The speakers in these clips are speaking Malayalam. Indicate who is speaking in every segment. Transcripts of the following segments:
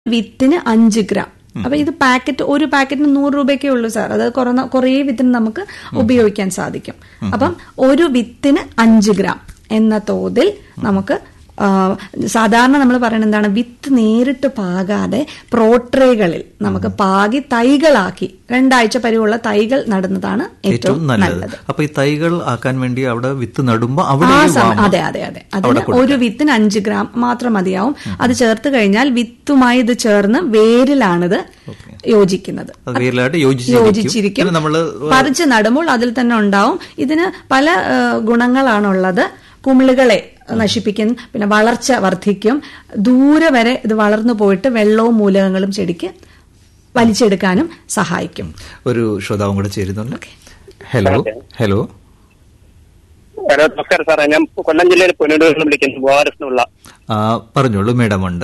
Speaker 1: വിത്തിന് അഞ്ച് ഗ്രാം അപ്പൊ ഇത് പാക്കറ്റ് ഒരു പാക്കറ്റിന് നൂറ് രൂപയ്ക്കേ ഉള്ളൂ സാർ അത് കുറഞ്ഞ കുറേ വിത്തിന് നമുക്ക് ഉപയോഗിക്കാൻ സാധിക്കും അപ്പം ഒരു വിത്തിന് അഞ്ച് ഗ്രാം എന്ന തോതിൽ നമുക്ക് ആ, സാധാരണ നമ്മൾ പറയുന്നത് എന്താണ് വിത്ത് നേരിട്ട് പാകാതെ പ്രോട്രേകളിൽ നമുക്ക് പാകി തൈകളാക്കി രണ്ടാഴ്ച പരിവുള്ള തൈകൾ നടുന്നതാണ് ഏറ്റവും
Speaker 2: ഏറ്റവും നല്ലത്
Speaker 1: നല്ലത്
Speaker 2: അപ്പൊ ഈ തൈകൾ ആക്കാൻ വേണ്ടി അവിടെ വിത്ത് നടുമ്പോ അവിടെ
Speaker 1: ആ
Speaker 2: ഈ
Speaker 1: സമയം
Speaker 2: വാമ-
Speaker 1: അതെ അതെ അതെ അതിന് ഒരു വിത്തിന് അഞ്ച് ഗ്രാം മാത്രം മതിയാവും അത് ചേർത്ത് കഴിഞ്ഞാൽ വിത്തുമായി ഇത് ചേർന്ന് വേരിലാണിത് യോജിക്കുന്നത്
Speaker 2: അത് വേരിലായിട്ട് യോജിച്ചിരിക്കും
Speaker 1: യോജിച്ചിരിക്കും
Speaker 2: പിന്നെ നമ്മള്
Speaker 1: പറിച്ച് നടുമ്പോൾ അതിൽ തന്നെ ഉണ്ടാവും ഇതിന് പല ആ, ഗുണങ്ങളാണുള്ളത് കുമിളുകളെ നശിപ്പിക്കും പിന്നെ വളർച്ച വർദ്ധിക്കും ദൂരെ വരെ ഇത് വളർന്നു പോയിട്ട് വെള്ളവും മൂലകങ്ങളും ചെടിക്ക് വലിച്ചെടുക്കാനും സഹായിക്കും
Speaker 2: ഒരു ശ്രോതാവും കൂടെ ചേരുന്നുണ്ട് ഹലോ ഹലോ
Speaker 3: ഹലോ നമസ്കാരം സാറേ ഞാൻ കൊല്ലം ജില്ലയിൽ പുനലൂരിൽ നിന്ന് വിളിക്കുന്നു ഗോവാരസിനുള്ള
Speaker 2: ആ, പറഞ്ഞോളൂ മേഡം ഉണ്ട്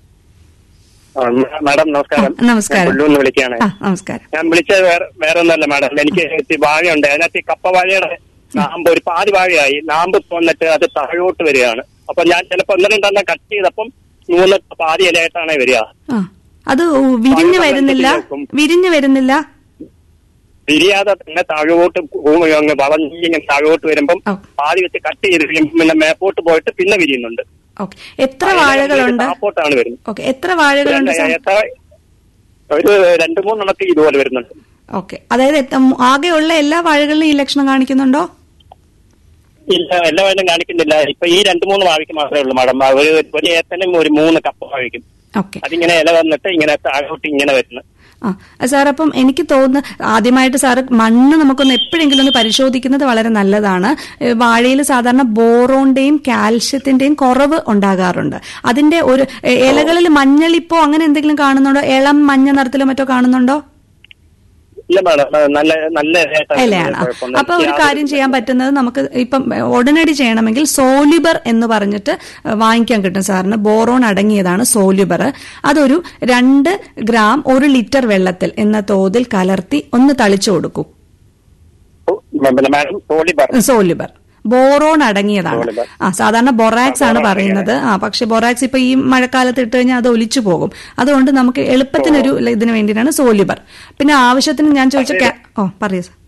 Speaker 3: മാഡം നമസ്കാരം
Speaker 1: നമസ്കാരം.
Speaker 3: ഞാൻ കൊല്ലൂരിൽ നിന്ന് വിളിക്കുകയാണ്
Speaker 1: ആ നമസ്കാരം
Speaker 3: ഞാൻ വിളിച്ചത് വേറെ വേറെ ഒന്നല്ല മാഡം എനിക്ക് ഇത്തിരി വാഴയുണ്ട് അതിനകത്ത് ഈ കപ്പ വാഴയുടെ നാമ്പ് ഒരു പാതി വാഴയായി നാമ്പ് പോന്നിട്ട് അത് താഴോട്ട് വരികയാണ് അപ്പൊ ഞാൻ ചിലപ്പോ ഒന്നും രണ്ടെണ്ണം കട്ട് ചെയ്തപ്പം മൂന്ന് പാതി ഇലയായിട്ടാണ് വരിക
Speaker 1: ആ അത് വിരിഞ്ഞു വരുന്നില്ല വിരിഞ്ഞു വരുന്നില്ല
Speaker 3: തിരിയാതെ തന്നെ താഴോട്ട് ഭൂമി അങ്ങ് വളഞ്ഞിങ്ങനെ താഴോട്ട് വരുമ്പം
Speaker 1: ഓ.
Speaker 3: പാതി വെച്ച് കട്ട് ചെയ്ത് കഴിയുമ്പം പിന്നെ മേപ്പോട്ട് പോയിട്ട് പിന്നെ വിരിയുന്നുണ്ട്
Speaker 1: ഓക്കെ എത്ര വാഴകളുണ്ട്
Speaker 3: താപ്പോട്ടാണ് വരുന്നത്
Speaker 1: ഓക്കെ എത്ര വാഴകളുണ്ട് സാർ
Speaker 3: എത്ര- ഒരു രണ്ടു മൂന്നെണ്ണത്തിൽ ഇതുപോലെ വരുന്നുണ്ട്
Speaker 1: ഓക്കെ അതായത് എത്ത- ആകെയുള്ള എല്ലാ വാഴകളിലും ഈ ലക്ഷണം കാണിക്കുന്നുണ്ടോ
Speaker 3: ഇല്ല എല്ലാവരും കാണിക്കുന്നില്ല ഇപ്പൊ ഈ രണ്ടു മൂന്ന് വാഴയ്ക്ക് മാത്രമേ ഉള്ളൂ മാഡം ഒരു ഒരു ഏത്തനും ഒരു മൂന്ന് കപ്പ വാഴയ്ക്കും
Speaker 1: ഓക്കെ
Speaker 3: അതിങ്ങനെ ഇല വന്നിട്ട് ഇങ്ങനെ താഴോട്ട് ഇങ്ങനെ വരുന്നു
Speaker 1: ആ സാർ അപ്പം എനിക്ക് തോന്നുന്നു ആദ്യമായിട്ട് സാറ് മണ്ണ് നമുക്കൊന്ന് എപ്പോഴെങ്കിലും ഒന്ന് പരിശോധിക്കുന്നത് വളരെ നല്ലതാണ് വാഴയിൽ സാധാരണ ബോറോന്റെയും കാൽഷ്യത്തിന്റെയും കുറവ് ഉണ്ടാകാറുണ്ട് അതിന്റെ ഒരു എ- ഇലകളിൽ മഞ്ഞളിപ്പോ അങ്ങനെ എന്തെങ്കിലും കാണുന്നുണ്ടോ ഇളം മഞ്ഞ നിറത്തിലോ മറ്റോ കാണുന്നുണ്ടോ
Speaker 3: ഇല്ല മാഡം നല്ല നല്ല ഇലയായിട്ടാണ്
Speaker 1: ഇലയാണ് ആ.
Speaker 3: കുഴപ്പമൊന്നും
Speaker 1: അപ്പൊ ഒരു
Speaker 3: യാതൊരു
Speaker 1: കാര്യം ചെയ്യാൻ പറ്റുന്നത് നമുക്ക് ഇപ്പം ഉടനടി ചെയ്യണമെങ്കിൽ സോലിബർ എന്ന് പറഞ്ഞിട്ട് വാങ്ങിക്കാൻ കിട്ടും സാറിന് ബോറോൺ അടങ്ങിയതാണ് സോലിബർ അതൊരു രണ്ട് ഗ്രാം ഒരു ലിറ്റർ വെള്ളത്തിൽ എന്ന തോതിൽ കലർത്തി ഒന്ന് തളിച്ചു കൊടുക്കൂ
Speaker 3: പിന്നെ മാഡം സോളി പറഞ്ഞു
Speaker 1: സോലിബർ ബോറോൺ അടങ്ങിയതാണ്
Speaker 3: സോലിബർ.
Speaker 1: ആ സാധാരണ ബൊറാക്സ് ആണ്
Speaker 3: ബോറോൺ
Speaker 1: പറയുന്നത് ആ പക്ഷെ ബൊറാക്സ് ഇപ്പൊ ഈ മഴക്കാലത്ത് ഇട്ട് കഴിഞ്ഞാൽ അത് ഒലിച്ചു പോകും അതുകൊണ്ട് നമുക്ക് എളുപ്പത്തിനൊരു ഇതിന് വേണ്ടിയിട്ടാണ് സോലിബർ പിന്നെ ആവശ്യത്തിന് ഞാൻ ചോദിച്ച ക്യാ- ഓ പറയൂ സാർ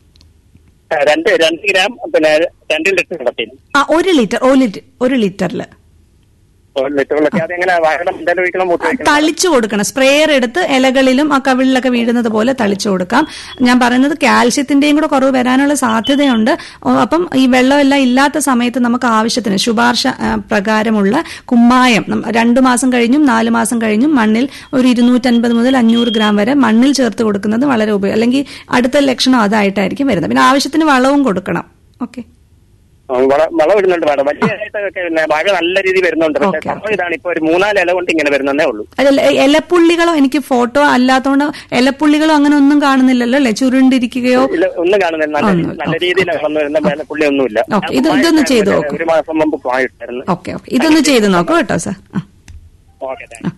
Speaker 3: രണ്ട് രണ്ട് ഗ്രാം പിന്നെ രണ്ട് ലിറ്റർ വെള്ളത്തിൽ
Speaker 1: ആ ഒരു ലിറ്റർ ഒരു ലിറ്റർ ഒരു ലിറ്ററിൽ
Speaker 3: ഒരു ലിറ്റർ വെള്ളത്തിൽ അതെങ്ങനെ വാഴണം എന്തായാലും ഒഴിക്കണം മൂത്ത് ഒഴിക്കണം
Speaker 1: തളിച്ചു കൊടുക്കണം സ്പ്രേയർ എടുത്ത് ഇലകളിലും ആ കവിളിലൊക്കെ വീഴുന്നത് പോലെ തളിച്ചു കൊടുക്കാം ഞാൻ പറയുന്നത് കാൽഷ്യത്തിന്റെയും കൂടെ കുറവ് വരാനുള്ള സാധ്യതയുണ്ട് ഓ, അപ്പം ഈ വെള്ളമെല്ലാം ഇല്ലാത്ത സമയത്ത് നമുക്ക് ആവശ്യത്തിന് ശുപാർശ ആ, പ്രകാരമുള്ള കുമ്മായം നം- രണ്ടു മാസം കഴിഞ്ഞും നാല് മാസം കഴിഞ്ഞും മണ്ണിൽ ഒരു ഇരുന്നൂറ്റൻപത് മുതൽ അഞ്ഞൂറ് ഗ്രാം വരെ മണ്ണിൽ ചേർത്ത് കൊടുക്കുന്നത് വളരെ ഉപയോഗം അല്ലെങ്കിൽ അടുത്ത ലക്ഷണം അതായിട്ടായിരിക്കും വരുന്നത് പിന്നെ ആവശ്യത്തിന് വളവും കൊടുക്കണം ഓക്കെ
Speaker 3: ആ, വള- വളം ഇടുന്നുണ്ട് മാഡം വലിയ ഇലയായിട്ടൊക്കെ പിന്നെ വാഴ നല്ല രീതിയിൽ വരുന്നുണ്ട് പക്ഷെ
Speaker 1: ഓക്കേ,
Speaker 3: സംഭവം ഇതാണ് ഇപ്പൊ ഒരു മൂന്നാല് ഇല കൊണ്ട് ഇങ്ങനെ വരുന്നതേ ഉള്ളൂ
Speaker 1: അതല്ല ഇലപ്പുള്ളികളോ എനിക്ക് ഫോട്ടോ അല്ലാത്തോണ്ട് ഇലപ്പുള്ളികളോ അങ്ങനെ ഒന്നും കാണുന്നില്ലല്ലോ അല്ലെ ചുരുണ്ടിരിക്കുകയോ
Speaker 3: ഇല്ല ഒന്നും കാണുന്നില്ല നല്ല
Speaker 1: ഒന്നുമില്ല.
Speaker 3: നല്ല രീതിയിൽ വളർന്നു വരുന്ന മേലെ പുള്ളി ഒന്നുമില്ല
Speaker 1: ഓക്കേ, ഇത് ഇതൊന്ന് ചെയ്ത് നോക്കൂ.
Speaker 3: ഒരു മാസം മുമ്പ് വാങ്ങിട്ടായിരുന്നു
Speaker 1: ഓക്കെ ഓക്കെ ഇതൊന്ന് ചെയ്ത് നോക്കൂ കേട്ടോ സാർ ആ
Speaker 3: ഓക്കെ താങ്ക്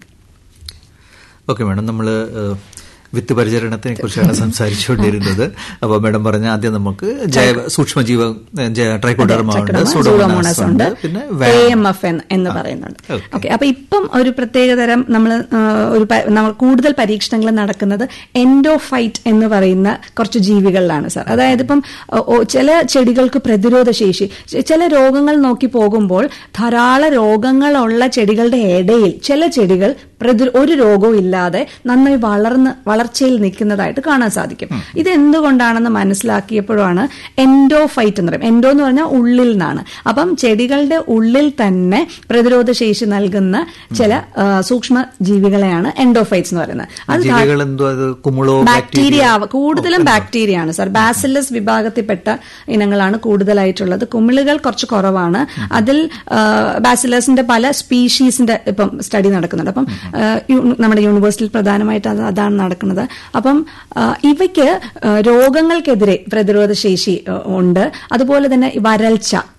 Speaker 2: ഓക്കെ മാഡം നമ്മൾ വിത്ത് പരിചരണത്തിനെ കുറിച്ചാണ് സംസാരിച്ചുകൊണ്ടിരുന്നത് അപ്പോൾ മാഡം പറഞ്ഞ ആദ്യം നമുക്ക് ജൈവ സൂക്ഷ്മജീവ ട്രൈക്കോഡർമ ഉണ്ട്
Speaker 1: ചക്രമ,
Speaker 2: സുഡോമോണാസ്
Speaker 1: സൂഡോമോണാസ്
Speaker 2: ഉണ്ട്
Speaker 1: ഉണ്ട്
Speaker 2: പിന്നെ
Speaker 1: എ
Speaker 2: വാം.
Speaker 1: എം എഫ് എന്ന് പറയുന്നുണ്ട്
Speaker 2: ഓക്കേ.
Speaker 1: ഓക്കെ അപ്പൊ ഇപ്പം ഒരു പ്രത്യേകതരം നമ്മൾ ഒരു പ- നമ്മൾ കൂടുതൽ പരീക്ഷണങ്ങൾ നടക്കുന്നത് എൻഡോഫൈറ്റ് എന്ന് പറയുന്ന കുറച്ച് ജീവികളിലാണ് സാർ അതായത് ഇപ്പം ഓ, ഓ, ചില ചെടികൾക്ക് പ്രതിരോധ ശേഷി ചെ- ചില രോഗങ്ങൾ നോക്കി പോകുമ്പോൾ ധാരാളം രോഗങ്ങളുള്ള ചെടികളുടെ ഇടയിൽ ചില ചെടികൾ പ്രതി- ഒരു രോഗവും ഇല്ലാതെ നന്നായി വളർന്ന് വളർച്ചയിൽ നിൽക്കുന്നതായിട്ട് കാണാൻ സാധിക്കും ഇത് എന്തുകൊണ്ടാണെന്ന് മനസ്സിലാക്കിയപ്പോഴാണ് എൻഡോഫൈറ്റ് എന്ന് പറയും എൻഡോ എന്ന് പറഞ്ഞാൽ ഉള്ളിൽ നിന്നാണ് അപ്പം ചെടികളുടെ ഉള്ളിൽ തന്നെ പ്രതിരോധ ശേഷി നൽകുന്ന ചില ആ, സൂക്ഷ്മ ജീവികളെയാണ് എൻഡോഫൈറ്റ്സ് എന്ന് പറയുന്നത് അത് ധാ-
Speaker 2: ജീവികൾ എന്തോ അത് കുമിളോ
Speaker 1: ബാക്ടീരിയ ആവ- കൂടുതലും ബാക്ടീരിയ ആണ് സാർ ബാസിലസ് വിഭാഗത്തിൽപ്പെട്ട ഇനങ്ങളാണ് കൂടുതലായിട്ടുള്ളത് കുമിളുകൾ കുറച്ച് കുറവാണ് അതിൽ ആ, ബാസിലസിന്റെ പല സ്പീഷീസിന്റെ ഇപ്പം സ്റ്റഡി നടക്കുന്നുണ്ട് അപ്പം ആ, യു- നമ്മുടെ യൂണിവേഴ്സിറ്റിയിൽ പ്രധാനമായിട്ട് അത് അതാണ് നടക്കുന്നത് അപ്പം ആ, ഇവയ്ക്ക് ആ, രോഗങ്ങൾക്കെതിരെ പ്രതിരോധ ശേഷി ആ, ഉണ്ട് അതുപോലെ തന്നെ ഈ വരൾച്ച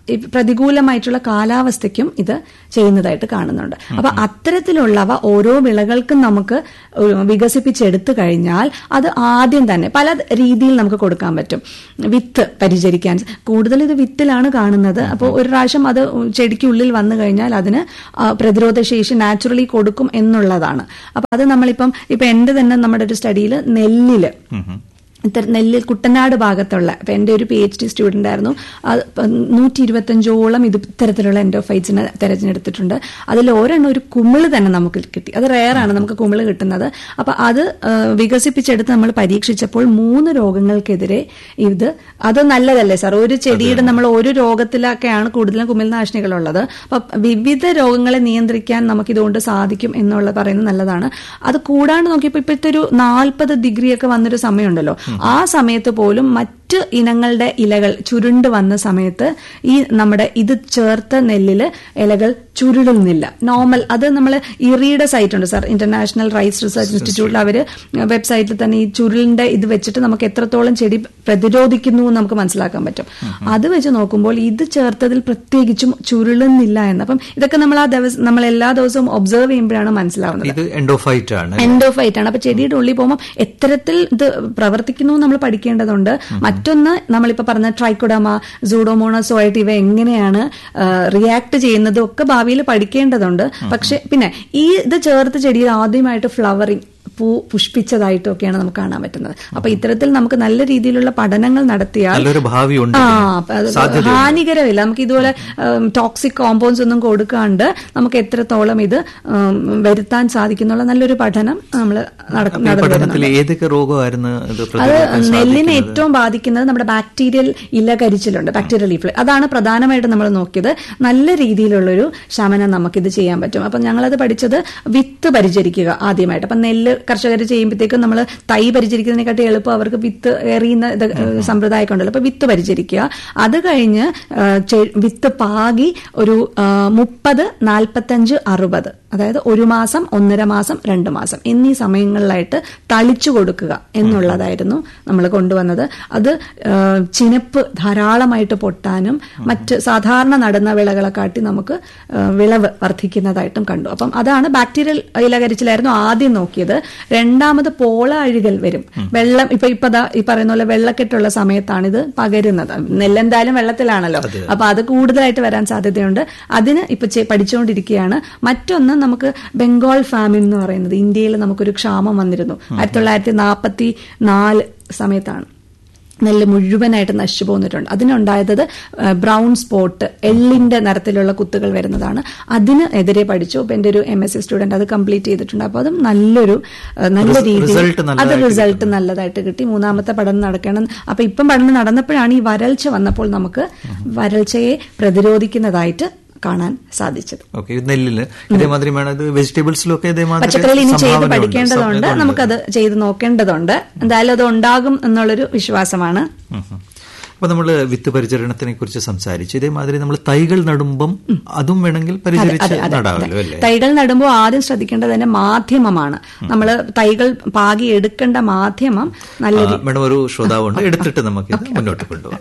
Speaker 1: ഈ പ്രതികൂലമായിട്ടുള്ള കാലാവസ്ഥയ്ക്കും ഇത് ചെയ്യുന്നതായിട്ട് കാണുന്നുണ്ട് അപ്പൊ അത്തരത്തിലുള്ളവ ഓരോ വിളകൾക്കും നമുക്ക് ഒരു വികസിപ്പിച്ചെടുത്തു കഴിഞ്ഞാൽ അത് ആദ്യം തന്നെ പല രീതിയിൽ നമുക്ക് കൊടുക്കാൻ പറ്റും വിത്ത് പരിചരിക്കാൻ കൂടുതൽ ഇത് വിത്തിലാണ് കാണുന്നത് അപ്പോൾ ഒരു പ്രാവശ്യം അത് ചെടിക്കുള്ളിൽ വന്നു കഴിഞ്ഞാൽ അതിന് ആ, പ്രതിരോധ ശേഷി നാച്ചുറലി കൊടുക്കും എന്നുള്ളതാണ് അപ്പൊ അത് നമ്മളിപ്പം ഇപ്പൊ എന്റെ തന്നെ നമ്മുടെ ഒരു സ്റ്റഡിയിൽ നെല്ലില് ഇത്തരം നെല്ലിൽ കുട്ടനാട് ഭാഗത്തുള്ള ഇപ്പൊ എന്റെ ഒരു പി എച്ച് ഡി സ്റ്റുഡന്റ് ആയിരുന്നു അത് നൂറ്റി ഇരുപത്തഞ്ചോളം ഇത് ഇത്തരത്തിലുള്ള എൻഡോഫൈറ്റ്സിനെ തെരഞ്ഞെടുത്തിട്ടുണ്ട് അതിൽ ഒരെണ്ണം ഒരു കുമിള് തന്നെ നമുക്ക് കിട്ടി അത് റെയറാണ് നമുക്ക് കുമിള് കിട്ടുന്നത് അപ്പൊ അത് ആ, വികസിപ്പിച്ചെടുത്ത് നമ്മൾ പരീക്ഷിച്ചപ്പോൾ മൂന്ന് രോഗങ്ങൾക്കെതിരെ ഇത് അത് നല്ലതല്ലേ സാർ ഒരു ചെടിയുടെ നമ്മൾ ഒരു രോഗത്തിലൊക്കെയാണ് കൂടുതലും കുമിൾനാശിനികളുള്ളത് അപ്പൊ വിവിധ രോഗങ്ങളെ നിയന്ത്രിക്കാൻ നമുക്ക് ഇതുകൊണ്ട് സാധിക്കും എന്നുള്ളത് പറയുന്നത് നല്ലതാണ് അത് കൂടാണ്ട് നോക്കിയപ്പോൾ ഇപ്പോഴത്തെ ഒരു നാൽപ്പത് ഡിഗ്രി ഒക്കെ വന്നൊരു സമയമുണ്ടല്ലോ ആ സമയത്ത് പോലും മറ്റ് ഇനങ്ങളുടെ ഇലകൾ ചുരുണ്ട് വന്ന സമയത്ത് ഈ നമ്മുടെ ഇത് ചേർത്ത നെല്ലില് ഇലകൾ ചുരുളുന്നില്ല നോർമൽ അത് നമ്മൾ ഇറിയുടെ സൈറ്റ് ഉണ്ട് സാർ ഇന്റർനാഷണൽ റൈസ് റിസർച്ച് ഇൻസ്റ്റിറ്റ്യൂട്ടിൽ അവര് വെബ്സൈറ്റിൽ തന്നെ ഈ ചുരുളിന്റെ ഇത് വെച്ചിട്ട് നമുക്ക് എത്രത്തോളം ചെടി പ്രതിരോധിക്കുന്നു എന്ന് നമുക്ക് മനസ്സിലാക്കാൻ പറ്റും അത് വെച്ച് നോക്കുമ്പോൾ ഇത് ചേർത്തതിൽ പ്രത്യേകിച്ചും ചുരുളുന്നില്ല എന്ന് അപ്പം ഇതൊക്കെ നമ്മൾ ആ ദിവസം നമ്മൾ എല്ലാ ദിവസവും ഒബ്സർവ് ചെയ്യുമ്പോഴാണ് മനസ്സിലാവുന്നത്
Speaker 2: ഇത് എൻഡോഫൈറ്റ് ആണ്
Speaker 1: എൻഡോഫൈറ്റ് ആണ് അപ്പൊ ചെടിയുടെ ഉള്ളിൽ പോകുമ്പോൾ എത്തരത്തിൽ ഇത് പ്രവർത്തിക്കുന്നു എന്ന് നമ്മൾ പഠിക്കേണ്ടതുണ്ട് മറ്റൊന്ന് നമ്മളിപ്പോ പറഞ്ഞ ട്രൈക്കോഡമ സൂഡോമോണസോ ആയിട്ട് ഇവ എങ്ങനെയാണ് റിയാക്ട് ചെയ്യുന്നതും ഒക്കെ ഭാവിയിൽ പഠിക്കേണ്ടതുണ്ട് പക്ഷെ പിന്നെ ഈ ഇത് ചേർത്ത് ചെടിയിൽ ആദ്യമായിട്ട് ഫ്ലവറിങ് പൂ പുഷ്പിച്ചതായിട്ടും ഒക്കെയാണ് നമുക്ക് കാണാൻ പറ്റുന്നത് അപ്പൊ ഇത്തരത്തിൽ നമുക്ക് നല്ല രീതിയിലുള്ള പഠനങ്ങൾ നടത്തിയാൽ
Speaker 2: നല്ലൊരു ഭാവിയുണ്ട്
Speaker 1: ആ
Speaker 2: ഇതിന്.
Speaker 1: അപ്പൊ അത്
Speaker 2: സാധ്യതയുണ്ട്.
Speaker 1: ഹാനികരമില്ല നമുക്ക് ഇതുപോലെ ടോക്സിക് കോമ്പൗണ്ട്സ് ഒന്നും കൊടുക്കാണ്ട് നമുക്ക് എത്രത്തോളം ഇത് ഉം, വരുത്താൻ സാധിക്കുന്നുള്ള നല്ലൊരു പഠനം നമ്മൾ
Speaker 2: അപ്പൊ ഈ പഠനത്തിൽ ഏതൊക്കെ രോഗമായിരുന്നു ഇത്
Speaker 1: അത്
Speaker 2: പ്രതിരോധിക്കാൻ
Speaker 1: നെല്ലിനെ
Speaker 2: സാധിക്കുന്നത്?
Speaker 1: ഏറ്റവും ബാധിക്കുന്നത് നമ്മുടെ ബാക്ടീരിയൽ ഇല കരിച്ചിലുണ്ട് ബാക്ടീരിയൽ ലീഫ് അതാണ് പ്രധാനമായിട്ട് നമ്മൾ നോക്കിയത് നല്ല രീതിയിലുള്ളൊരു ശമനം നമുക്കിത് ചെയ്യാൻ പറ്റും അപ്പം ഞങ്ങളത് പഠിച്ചത് വിത്ത് പരിചരിക്കുക ആദ്യമായിട്ട് അപ്പം നെല്ല് കർഷകർ ചെയ്യുമ്പോഴത്തേക്കും നമ്മൾ തൈ പരിചരിക്കുന്നതിനെക്കാട്ടി എളുപ്പം അവർക്ക് വിത്ത് എറിയുന്ന ഇത് സമ്പ്രദായമൊക്കെ ഉണ്ടല്ലോ അപ്പൊ വിത്ത് പരിചരിക്കുക അത് കഴിഞ്ഞ് ആ, ചെ- വിത്ത് പാകി ഒരു മുപ്പത് നാൽപ്പത്തഞ്ച് അറുപത് അതായത് ഒരു മാസം ഒന്നര മാസം രണ്ട് മാസം എന്നീ സമയങ്ങളിലായിട്ട് തളിച്ചു കൊടുക്കുക എന്നുള്ളതായിരുന്നു നമ്മൾ കൊണ്ടുവന്നത് അത് ആ, ചിനപ്പ് ധാരാളമായിട്ട് പൊട്ടാനും മറ്റ് സാധാരണ നടുന്ന വിളകളെ കാട്ടി നമുക്ക് ആ, വിളവ് വർദ്ധിക്കുന്നതായിട്ടും കണ്ടു അപ്പം അതാണ് ബാക്ടീരിയൽ ഇലകരിച്ചിലായിരുന്നു ആദ്യം നോക്കിയത് രണ്ടാമത് പോള അഴുകൽ വരും വെള്ളം ഇപ്പൊ ഇപ്പൊ ദാ ഈ പറയുന്ന പോലെ വെള്ളക്കെട്ടുള്ള സമയത്താണ് ഇത് പകരുന്നത് നെല്ലെന്തായാലും വെള്ളത്തിലാണല്ലോ അപ്പൊ അത് കൂടുതലായിട്ട് വരാൻ സാധ്യതയുണ്ട് അതിന് ഇപ്പൊ ചെ- പഠിച്ചുകൊണ്ടിരിക്കുകയാണ് മറ്റൊന്ന് നമുക്ക് ബംഗാൾ ഫാമിൻ എന്ന് പറയുന്നത് ഇന്ത്യയിൽ നമുക്കൊരു ക്ഷാമം വന്നിരുന്നു ആയിരത്തി തൊള്ളായിരത്തി നാൽപ്പത്തി നാല് സമയത്താണ് നെല്ല് മുഴുവനായിട്ട് നശിച്ചു പോന്നിട്ടുണ്ട് അതിനുണ്ടായത് ബ്രൗൺ സ്പോട്ട് എള്ളിന്റെ നിറത്തിലുള്ള കുത്തുകൾ വരുന്നതാണ് അതിന് എതിരെ പഠിച്ചു ഇപ്പൊ എന്റെ ഒരു എം എസ് സി സ്റ്റുഡന്റ് അത് കംപ്ലീറ്റ് ചെയ്തിട്ടുണ്ട് അപ്പൊ അതും നല്ലൊരു ഏഹ്, നല്ല
Speaker 2: Res-
Speaker 1: രീതിയിൽ
Speaker 2: result
Speaker 1: അത്
Speaker 2: നല്ലതായിട്ട്
Speaker 1: റിസൾട്ട് നല്ലതായിട്ട് കിട്ടി മൂന്നാമത്തെ പഠനം നടക്കണം അപ്പൊ ഇപ്പം പഠനം നടന്നപ്പോഴാണ് ഈ വരൾച്ച വന്നപ്പോൾ നമുക്ക് വരൾച്ചയെ പ്രതിരോധിക്കുന്നതായിട്ട് കാണാൻ സാധിച്ചത്
Speaker 2: ഓക്കെ ഇത് നെല്ലില് ഇതേമാതിരി വേണം ഇത് വെജിറ്റബിൾസിലും ഒക്കെ ഇതേമാതിരി
Speaker 1: പച്ചക്കറിയിൽ ഇനി ചെയ്ത്
Speaker 2: സംഭാവനയുണ്ട്.
Speaker 1: പഠിക്കേണ്ടതുണ്ട്
Speaker 2: സം-
Speaker 1: നമുക്കത് ചെയ്ത് നോക്കേണ്ടതുണ്ട് എന്തായാലും അത് ഉണ്ടാകും എന്നുള്ളൊരു വിശ്വാസമാണ്
Speaker 2: ഉം ഉം. അപ്പൊ നമ്മൾ വിത്ത് പരിചരണത്തിനെ കുറിച്ച് സംസാരിച്ചു ഇതേമാതിരി നമ്മൾ തൈകൾ നടുമ്പം അതും വേണമെങ്കിൽ പരിചരിച്ച് നടാമല്ലോ അല്ലേ
Speaker 1: തൈകൾ നടുമ്പോൾ ആദ്യം ശ്രദ്ധിക്കേണ്ടത് തന്നെ മാധ്യമമാണ് നമ്മൾ തൈകൾ പാകി എടുക്കേണ്ട മാധ്യമം നല്ല
Speaker 2: ആ, മേഡം ഒരു ശ്രോതാവുണ്ട് എടുത്തിട്ട് നമുക്ക് ഇത് മുന്നോട്ട് കൊണ്ടുപോകാം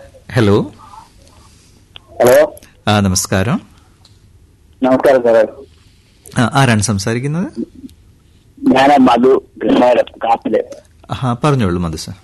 Speaker 2: ഹലോ
Speaker 4: ഹലോ
Speaker 2: ആ നമസ്കാരം
Speaker 4: നമസ്കാരം സാറേ
Speaker 2: ആ, ആരാണ് സംസാരിക്കുന്നത്
Speaker 4: ഞാൻ മധു കൃഷ്ണാരം കാപ്പില്
Speaker 2: ആ പറഞ്ഞോളൂ മധു സാർ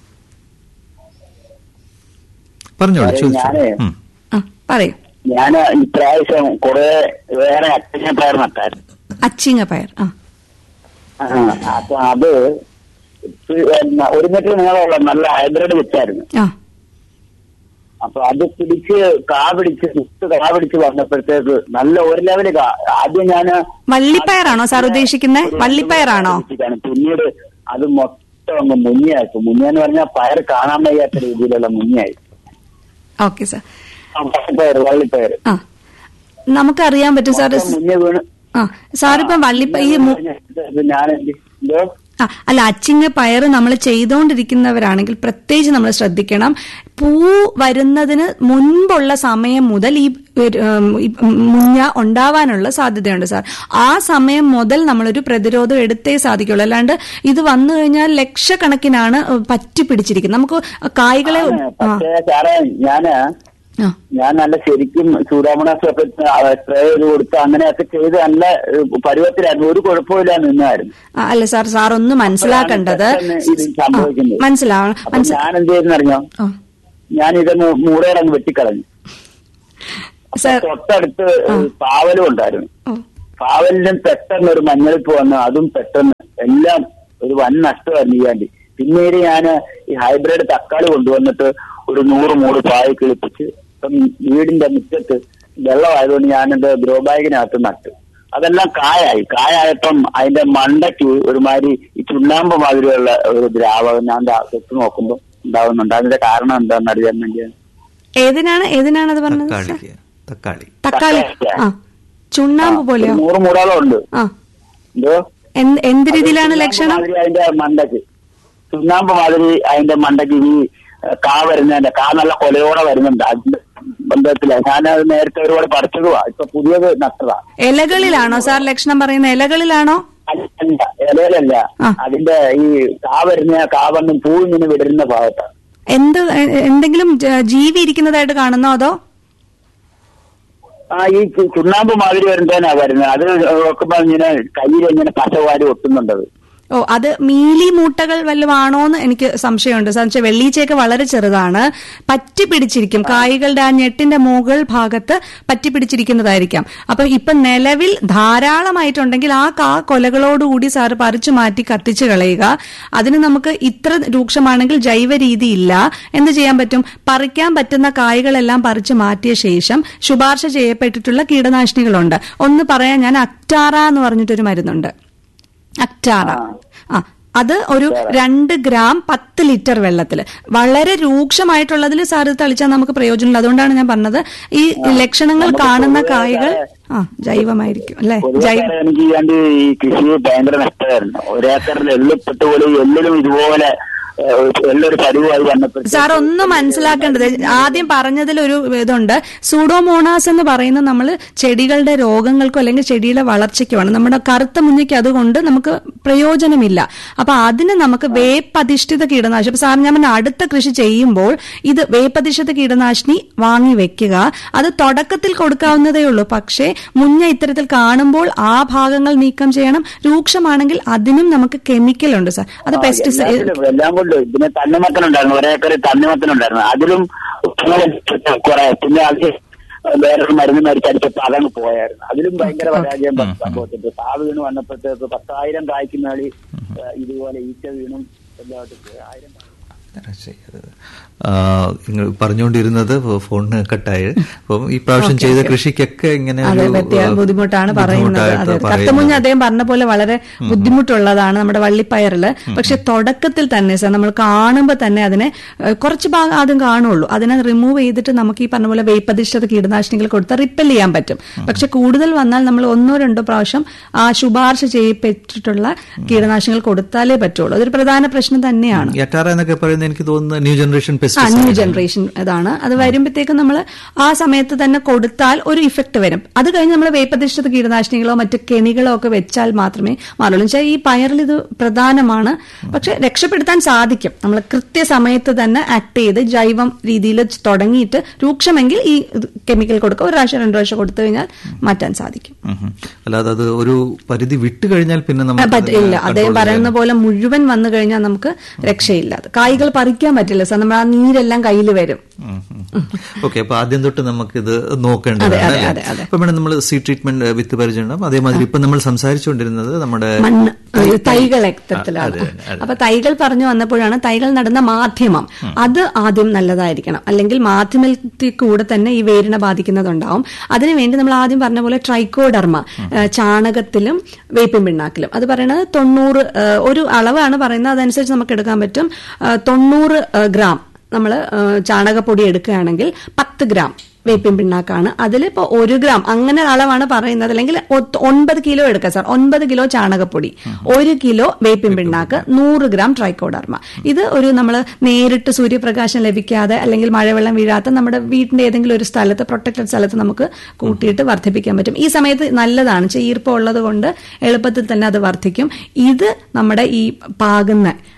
Speaker 2: പറഞ്ഞോളൂ
Speaker 4: സാറേ,
Speaker 2: ചോദിച്ചോളൂ
Speaker 4: ഞാനേ
Speaker 2: ഉം.
Speaker 1: ആ പറയൂ
Speaker 4: ഞാൻ ഇപ്രാവശ്യം കുറെ വേറെ അച്ഛനെ പയർ നട്ടായിരുന്നു
Speaker 1: അച്ചിങ്ങ പയർ ആ
Speaker 4: ആ, അപ്പൊ അത് പിന്നെ ഒരു മീറ്റർ നീളമുള്ള നല്ല ഹൈബ്രിഡ് വിത്തായിരുന്നു
Speaker 1: ആ
Speaker 4: അപ്പൊ അത് പിടിച്ച് കാ പിടിച്ച് വിത്ത് കാ പിടിച്ച് വന്നപ്പോഴത്തേക്ക് നല്ല ഒരു ലെവല് കാ ആദ്യം ഞാൻ
Speaker 1: വള്ളിപ്പയറാണോ സാർ ഉദ്ദേശിക്കുന്നത് വള്ളിപ്പയറാണോ
Speaker 4: പിന്നീട് അത് മൊത്തം അങ്ങ് മുങ്ങിയായി മുങ്ങിയെന്ന് പറഞ്ഞാൽ പയർ കാണാൻ വയ്യാത്ത രീതിയിലുള്ള മുങ്ങിയായി
Speaker 1: ഓക്കെ സാർ
Speaker 4: ആ, വള്ളിപ്പയർ വള്ളിപ്പയർ
Speaker 1: ആ നമുക്കറിയാൻ പറ്റും സാർ
Speaker 4: മുന്നേ വീണ്
Speaker 1: ആ സാറിപ്പം വള്ളിപ്പ ഈ മു-
Speaker 4: ഞാൻ എന്തോ
Speaker 1: ആ അല്ല അച്ചിങ്ങ പയർ നമ്മൾ ചെയ്തുകൊണ്ടിരിക്കുന്നവരാണെങ്കിൽ പ്രത്യേകിച്ച് നമ്മൾ ശ്രദ്ധിക്കണം പൂ വരുന്നതിന് മുൻപുള്ള സമയം മുതൽ ഈ ഒരു, ഉം, ഈ മുഞ്ഞ ഉണ്ടാവാനുള്ള സാധ്യതയുണ്ട് സാർ ആ സമയം മുതൽ നമ്മളൊരു പ്രതിരോധം എടുത്തേ സാധിക്കുള്ളൂ അല്ലാണ്ട് ഇത് വന്നു കഴിഞ്ഞാൽ ലക്ഷക്കണക്കിനാണ് പറ്റി പിടിച്ചിരിക്കുന്നത് നമുക്ക് കായ്കളെ ആ
Speaker 4: പക്ഷേ സാറേ ഞാന്
Speaker 1: ആ
Speaker 4: ഞാൻ നല്ല ശരിക്കും സൂഡോമോണാസ് ഒക്കെ സ്പ്രേ ചെയ്ത് കൊടുത്ത് അങ്ങനെയൊക്കെ ചെയ്ത് നല്ല ഏഹ്, പരുവത്തിലായിരുന്നു ഒരു കുഴപ്പമില്ല നിന്നായിരുന്നു
Speaker 1: ആ, അല്ല സാർ സാർ ഒന്ന് മനസ്സിലാക്കേണ്ടത്
Speaker 4: പെട്ടെന്ന് ഇത് സംഭവിക്കുന്നത്.
Speaker 1: ആ, മനസ്സിലാവണം
Speaker 4: അപ്പൊ
Speaker 1: മനസ്സി-
Speaker 4: ഞാൻ എന്ത് ചെയ്തെന്നറിഞ്ഞോ
Speaker 1: ആ.
Speaker 4: ഞാൻ ഇതൊന്ന് മൂടയിലങ്ങ് വെട്ടിക്കളഞ്ഞു
Speaker 1: സാർ
Speaker 4: തൊട്ടടുത്ത് പാവലും ഉണ്ടായിരുന്നു
Speaker 1: ഓ,
Speaker 4: പാവലിനും പെട്ടെന്ന് ഒരു മഞ്ഞളിപ്പ് വന്നു അതും പെട്ടെന്ന് എല്ലാം ഒരു വൻ നഷ്ടമായിരുന്നു ഈ ആന്റി പിന്നീട് ഞാൻ ഈ ഹൈബ്രിഡ് തക്കാളി കൊണ്ടുവന്നിട്ട് ഒരു നൂറ് മൂട് പായ കിളിപ്പിച്ച് ഇപ്പം വീടിന്റെ മുറ്റത്ത് വെള്ളമായതുകൊണ്ട് ഞാനെന്റെ ഗ്രോ ബാഗിനകത്ത് നട്ടു അതെല്ലാം കായായി കായായപ്പം അതിന്റെ മണ്ടയ്ക്ക് ഒരുമാതിരി ഈ ചുണ്ണാമ്പ് മാതിരിയുള്ള ഒരു ദ്രാവകം ഞാൻ ദാ തൊട്ട് നോക്കുമ്പോൾ ഉണ്ടാവുന്നുണ്ട് അതിന്റെ കാരണം എന്താണെന്ന് അറിയാൻ വേണ്ടിയാണ്
Speaker 1: ഏതിനാണ് ഏതിനാണ് അത് പറഞ്ഞത് സാർ?
Speaker 2: തക്കാളിക്ക് തക്കാളി
Speaker 1: തക്കാളി
Speaker 4: തക്കാളി.
Speaker 1: ആ ചുണ്ണാമ്പ് പോലെയോ
Speaker 4: ഒരു നൂറ് മൂടോളം ഉണ്ട്
Speaker 1: ആ
Speaker 4: എന്തോ
Speaker 1: എന്ത് എന്ത് രീതിയിലാണ്
Speaker 4: ചുണ്ണാമ്പ്
Speaker 1: ലക്ഷണം
Speaker 4: മാതിരി അതിന്റെ മണ്ടയ്ക്ക് ചുണ്ണാമ്പ് മാതിരി അതിന്റെ മണ്ടയ്ക്ക് ഈ ഏഹ്, കാ വരുന്നതിന്റെ കാ നല്ല കൊലയോടെ വരുന്നുണ്ട് അതിന്റെ ബന്ധത്തില ഞാനത് നേരത്തെ ഒരുപാട് പറിച്ചതുവാ ഇപ്പൊ പുതിയത് നട്ടതാ
Speaker 1: ഇലകളിലാണോ സാർ ലക്ഷണം പറയുന്ന ഇലകളിലാണോ
Speaker 4: അല്ല ഇലയിലല്ല
Speaker 1: ആ.
Speaker 4: അതിന്റെ ഈ കാ വരുന്ന കാ വന്നും പൂ ഇങ്ങനെ വിടരുന്ന ഭാഗത്താണ്
Speaker 1: എന്ത് എ- എന്തെങ്കിലും ജ- ജീവി ഇരിക്കുന്നതായിട്ട് കാണുന്നോ അതോ
Speaker 4: ആ ഈ ചു- ചുണ്ണാമ്പ് മാതിരി വരുന്നതിനാ വരുന്നത് അത് നോക്കുമ്പോ ഇങ്ങനെ കയ്യിൽ ഇങ്ങനെ പശവാരി ഒട്ടുന്നുണ്ടത്
Speaker 1: ഓ അത് മീലി മൂട്ടകൾ വല്ലതുമാണോന്ന് എനിക്ക് സംശയമുണ്ട് സാർ വെച്ചാൽ വെള്ളീച്ചയൊക്കെ വളരെ ചെറുതാണ് പറ്റി പിടിച്ചിരിക്കും കായ്കളുടെ ആ ഞെട്ടിന്റെ മുകൾ ഭാഗത്ത് പറ്റി പിടിച്ചിരിക്കുന്നതായിരിക്കാം അപ്പൊ ഇപ്പൊ നിലവിൽ ധാരാളമായിട്ടുണ്ടെങ്കിൽ ആ കാ കൊലകളോടുകൂടി സാറ് പറിച്ചു മാറ്റി കത്തിച്ചു കളയുക അതിന് നമുക്ക് ഇത്ര രൂക്ഷമാണെങ്കിൽ ജൈവ രീതി ഇല്ല എന്ത് ചെയ്യാൻ പറ്റും പറിക്കാൻ പറ്റുന്ന കായ്കളെല്ലാം പറിച്ചു മാറ്റിയ ശേഷം ശുപാർശ ചെയ്യപ്പെട്ടിട്ടുള്ള കീടനാശിനികളുണ്ട് ഒന്ന് പറയാൻ ഞാൻ അക്ടാറ എന്ന് പറഞ്ഞിട്ടൊരു മരുന്നുണ്ട് അക്ടാറ ആ അത് ഒരു രണ്ട് ഗ്രാം പത്ത് ലിറ്റർ വെള്ളത്തിൽ വളരെ രൂക്ഷമായിട്ടുള്ളതിൽ സാർ ഇത് തളിച്ചാൽ നമുക്ക് പ്രയോജനമില്ല അതുകൊണ്ടാണ് ഞാൻ പറഞ്ഞത് ഈ ലക്ഷണങ്ങൾ കാണുന്ന കായ്കൾ ആ ജൈവമായിരിക്കും അല്ലെ
Speaker 4: പൊതുവെ
Speaker 1: ജൈവ
Speaker 4: സാറേ എനിക്ക് ഈ ഈ കൃഷി ഭയങ്കര നഷ്ടമായിരുന്നു ഒരേക്കറിൽ എള്ളിപ്പെട്ട് പോലെ എള്ളിലും ഇതുപോലെ ഏഹ്, എള്ളൊരു പരുവായി വന്നപ്പോൾ
Speaker 1: സാർ ഒന്ന് മനസ്സിലാക്കേണ്ടത് ആദ്യം പറഞ്ഞതിൽ ഒരു ഇതുണ്ട് സൂഡോമോണാസ് എന്ന് പറയുന്നത് നമ്മൾ ചെടികളുടെ രോഗങ്ങൾക്കോ അല്ലെങ്കിൽ ചെടിയുടെ വളർച്ചയ്ക്കുമാണ് നമ്മുടെ കറുത്ത മുഞ്ഞയ്ക്ക് അതുകൊണ്ട് നമുക്ക് പ്രയോജനമില്ല അപ്പൊ അതിന് നമുക്ക് വേപ്പധിഷ്ഠിത കീടനാശിനി അപ്പൊ സാർ ഞാൻ പറഞ്ഞ അടുത്ത കൃഷി ചെയ്യുമ്പോൾ ഇത് വേപ്പധിഷ്ഠിത കീടനാശിനി വാങ്ങി വെക്കുക അത് തുടക്കത്തിൽ കൊടുക്കാവുന്നതേ ഉള്ളൂ പക്ഷേ മുഞ്ഞ ഇത്തരത്തിൽ കാണുമ്പോൾ ആ ഭാഗങ്ങൾ നീക്കം ചെയ്യണം രൂക്ഷമാണെങ്കിൽ അതിനും നമുക്ക് കെമിക്കൽ ഉണ്ട് സാർ അത് പെസ്റ്റിസൈഡ്
Speaker 4: എല്ലാത്തിലും എല്ലാം കൊണ്ടും പിന്നെ തണ്ണിമത്തനുണ്ടായിരുന്നു ഒരേക്കറി തണ്ണിമത്തനുണ്ടായിരുന്നു അതിലും കുറെ പിന്നെ അത് വേറൊരു മരുന്ന് മേടിച്ചടിച്ചപ്പോ അതങ്ങ് പോയായിരുന്നു അതിലും ഭയങ്കര പരാജയം സംഭവത്തിട്ട് കാ വീണ് വന്നപ്പോഴത്തേക്ക് പത്തായിരം കായ്ക്ക് മേളി ഏഹ്, ഇതുപോലെ ഈച്ച വീണും എല്ലാമായിട്ട് പോയി ആയിരം കായ്.
Speaker 2: ആ, നിങ്ങൾ പറഞ്ഞുകൊണ്ടിരുന്നത് ഫോണിന് കട്ടായി അപ്പം ഈ പ്രാവശ്യം ചെയ്ത കൃഷിക്കൊക്കെ ഇങ്ങനെ
Speaker 1: അതെ
Speaker 2: ഒരു,
Speaker 1: വ്യത്യാ
Speaker 2: ആ,
Speaker 1: ബുദ്ധിമുട്ടാണ് പറയുന്നത്
Speaker 2: ബുദ്ധിമുട്ടായിട്ട്
Speaker 1: അതെ
Speaker 2: പറയുന്നത്.
Speaker 1: കത്തമുഞ്ഞ് അദ്ദേഹം പറഞ്ഞ പോലെ വളരെ ബുദ്ധിമുട്ടുള്ളതാണ് നമ്മുടെ വള്ളിപ്പയറില് പക്ഷെ തുടക്കത്തിൽ തന്നെ സാർ നമ്മൾ കാണുമ്പോൾ തന്നെ അതിനെ ഏഹ്, കുറച്ച് ഭാഗം ആദ്യം കാണുള്ളൂ അതിനെ റിമൂവ് ചെയ്തിട്ട് നമുക്ക് ഈ പറഞ്ഞ പോലെ വേപ്പധിഷ്ഠിത കീടനാശിനികൾ കൊടുത്താൽ റിപ്പൽ ചെയ്യാൻ പറ്റും പക്ഷെ കൂടുതൽ വന്നാൽ നമ്മൾ ഒന്നോ രണ്ടോ പ്രാവശ്യം ആ ശുപാർശ ചെയ്യപ്പെട്ടിട്ടുള്ള കീടനാശിനികൾ കൊടുത്താലേ പറ്റുള്ളൂ അതൊരു പ്രധാന പ്രശ്നം തന്നെയാണ്
Speaker 2: യറ്റാറ എന്നൊക്കെ പറയുന്നത് എനിക്ക് തോന്നുന്നു ന്യൂ ജനറേഷൻ
Speaker 1: ആ
Speaker 2: പെസ്റ്റിസൈഡ്
Speaker 1: ന്യൂ ജനറേഷൻ ഇതാണ് അത് വരുമ്പോഴത്തേക്കും നമ്മൾ ആ സമയത്ത് തന്നെ കൊടുത്താൽ ഒരു ഇഫക്റ്റ് വരും അത് കഴിഞ്ഞ് നമ്മൾ വേപ്പധിഷ്ഠിത കീടനാശിനികളോ മറ്റ് കെണികളോ ഒക്കെ വെച്ചാൽ മാത്രമേ മാറുള്ളൂ വെച്ചാൽ ഈ പയറിൽ ഇത് പ്രധാനമാണ് പക്ഷെ രക്ഷപ്പെടുത്താൻ സാധിക്കും നമ്മൾ കൃത്യസമയത്ത് തന്നെ ആക്ട് ചെയ്ത് ജൈവം രീതിയിൽ തുടങ്ങിയിട്ട് രൂക്ഷമെങ്കിൽ ഈ കെമിക്കൽ കൊടുക്കുക ഒരു പ്രാവശ്യം രണ്ടു പ്രാവശ്യം കൊടുത്തു കഴിഞ്ഞാൽ മാറ്റാൻ സാധിക്കും
Speaker 2: ഉം ഉം. അല്ലാതെ അത് ഒരു പരിധി വിട്ട് കഴിഞ്ഞാൽ പിന്നെ
Speaker 1: ആ,
Speaker 2: നമുക്ക്
Speaker 1: പറ്റില്ല
Speaker 2: അതിനെ
Speaker 1: അദ്ദേഹം
Speaker 2: control
Speaker 1: പറയുന്ന പോലെ മുഴുവൻ വന്നു കഴിഞ്ഞാൽ നമുക്ക് രക്ഷയില്ല അത് കായ്കൾ പറിക്കാൻ പറ്റില്ല സാർ നമ്മൾ ആ നീരെല്ലാം കയ്യിൽ വരും
Speaker 2: ഓക്കെ അപ്പൊ ആദ്യം തൊട്ട് നമുക്ക് ഇത്
Speaker 1: അതെ,
Speaker 2: നോക്കേണ്ടതാണ്
Speaker 1: അതെ,
Speaker 2: അല്ലേ?
Speaker 1: അതെ, അതെ.
Speaker 2: അപ്പൊ മേഡം നമ്മൾ സീ ട്രീറ്റ്മെന്റ് വിത്ത് പരിചരണം അതേമാതിരി ഇപ്പൊ നമ്മൾ സംസാരിച്ചുകൊണ്ടിരുന്നത് നമ്മുടെ
Speaker 1: മണ്ണ്
Speaker 2: തൈ-
Speaker 1: ഏഹ് തൈകൾ
Speaker 2: ആ,
Speaker 1: എത്തരത്തിലാണ്
Speaker 2: അതെ, അതെ.
Speaker 1: അപ്പൊ തൈകൾ പറഞ്ഞു വന്നപ്പോഴാണ് തൈകൾ നടുന്ന മാധ്യമം അത് ആദ്യം നല്ലതായിരിക്കണം അല്ലെങ്കിൽ മാധ്യമത്തിൽ കൂടെ തന്നെ ഈ വേരിനെ ബാധിക്കുന്നതുണ്ടാവും അതിനുവേണ്ടി നമ്മൾ ആദ്യം പറഞ്ഞ പോലെ ട്രൈക്കോഡർമ ഏഹ് ചാണകത്തിലും വേപ്പിൻ പിണ്ണാക്കിലും അത് പറയുന്നത് തൊണ്ണൂറ് ഏഹ് ഒരു അളവാണ് പറയുന്നത് അതനുസരിച്ച് നമുക്ക് എടുക്കാൻ പറ്റും ഏഹ് തൊണ്ണൂറ് ഏഹ് ഗ്രാം നമ്മൾ ചാണകപ്പൊടി എടുക്കുകയാണെങ്കിൽ പത്ത് ഗ്രാം വേപ്പിൻ പിണ്ണാക്കാണ് അതിലിപ്പോ ഒരു ഗ്രാം അങ്ങനെ അളവാണ് പറയുന്നത് അല്ലെങ്കിൽ ഒത്ത് ഒൻപത് കിലോ എടുക്കാം സാർ ഒൻപത് കിലോ ചാണകപ്പൊടി ഒരു കിലോ വേപ്പിൻ പിണ്ണാക്ക് നൂറ് ഗ്രാം ട്രൈക്കോഡർമ ഇത് ഒരു നമ്മൾ നേരിട്ട് സൂര്യപ്രകാശം ലഭിക്കാതെ അല്ലെങ്കിൽ മഴവെള്ളം വീഴാത്ത നമ്മുടെ വീടിന്റെ ഏതെങ്കിലും ഒരു സ്ഥലത്ത് പ്രൊട്ടക്റ്റഡ് സ്ഥലത്ത് നമുക്ക് കൂട്ടിയിട്ട് വർദ്ധിപ്പിക്കാൻ പറ്റും ഈ സമയത്ത് നല്ലതാണ് ചീർപ്പം ഉള്ളത് കൊണ്ട് എളുപ്പത്തിൽ തന്നെ അത് വർദ്ധിക്കും ഇത് നമ്മുടെ ഈ പാകുന്ന